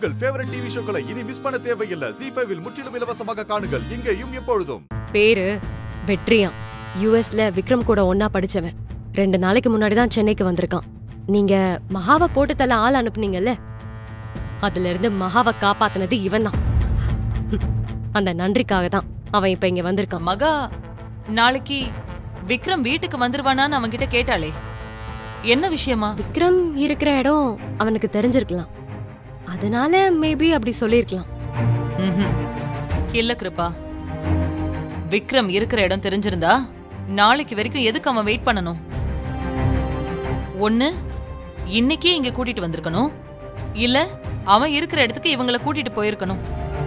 உங்கள் favourite TV ஷோக்களை இனி miss பண்ண தேவையில்லை ஜி ஃபைவில் முற்றிலும் இலவசமாக காணுங்கள் இங்கேயும் எப்பொழுதும் பேரு வெற்றியா யுஎஸ்ல விக்ரம் கூட ஒன்னா படிச்சவன் ரெண்டு நாளைக்கு முன்னாடி தான் சென்னைக்கு வந்திருக்கான் நீங்க மகாவை போட்டு தள்ள ஆள் அனுப்புனீங்கல்ல அதுல இருந்து மகாவை காப்பாத்துனது இவன் தான் அந்த நன்றிக்காக தான் அவன் இப்ப இங்க வந்திருக்கான் மகா நாளைக்கு விக்ரம் வீட்டுக்கு வந்துருவானான்னு அவன்கிட்ட கேட்டாளே என்ன விஷயமா விக்ரம் இருக்கிற இடம் அவனுக்கு தெரிஞ்சிருக்கலாம் அதனால மேபி அப்படி சொல்லியிருக்கலாம் ம்ஹும். இல்ல கிருபா விக்ரம் இருக்கிற இடம் தெரிஞ்சிருந்தா நாளைக்கு வரைக்கும் எதுக்கு அவன் வெயிட் பண்ணணும் ஒண்ணு இன்னைக்கே இங்க கூட்டிட்டு வந்திருக்கணும் இல்ல அவன் இருக்கிற இடத்துக்கு இவங்கள கூட்டிட்டு போயிருக்கணும்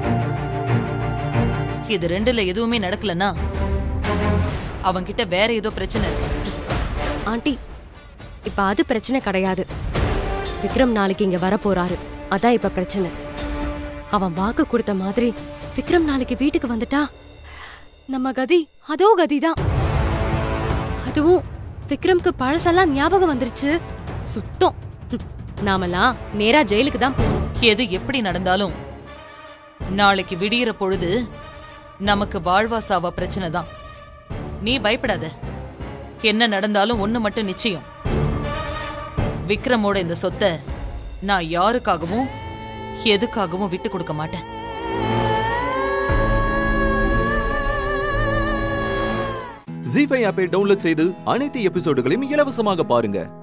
இது ரெண்டுல எதுவுமே நடக்கலன்னா அவன்கிட்ட வேற ஏதோ பிரச்சனை இருக்கு ஆண்டி இப்ப அது பிரச்சனை கிடையாது விக்ரம் நாளைக்கு இங்க வர போறாரு அதான் இப்ப பிரச்சனை அவன் வாக்கு கொடுத்த மாதிரி விக்ரம் நாளைக்கு வீட்டுக்கு வந்துட்டா நம்ம கதி அதோ கதிதான் அதுவும் விக்ரம்க்கு பழசெல்லாம் ஞாபகம் வந்துருச்சு சுத்தம் ஹம், நாமெல்லாம் நேரா ஜெயிலுக்கு தான் போகணும் எது எப்படி நடந்தாலும் நாளைக்கு விடியிற பொழுது நமக்கு வாழ்வா சாவா பிரச்சனை தான் நீ பயப்படாத என்ன நடந்தாலும் ஒண்ணு மட்டும் நிச்சயம் விக்ரமோட இந்த சொத்தை நான் யாருக்காகவும் எதுக்காகவும் விட்டு கொடுக்க மாட்டேன் ஜி ஃபைவ் ஆப்பை டவுன்லோட் செய்து அனைத்து எபிசோடுகளையும் இலவசமாக பாருங்க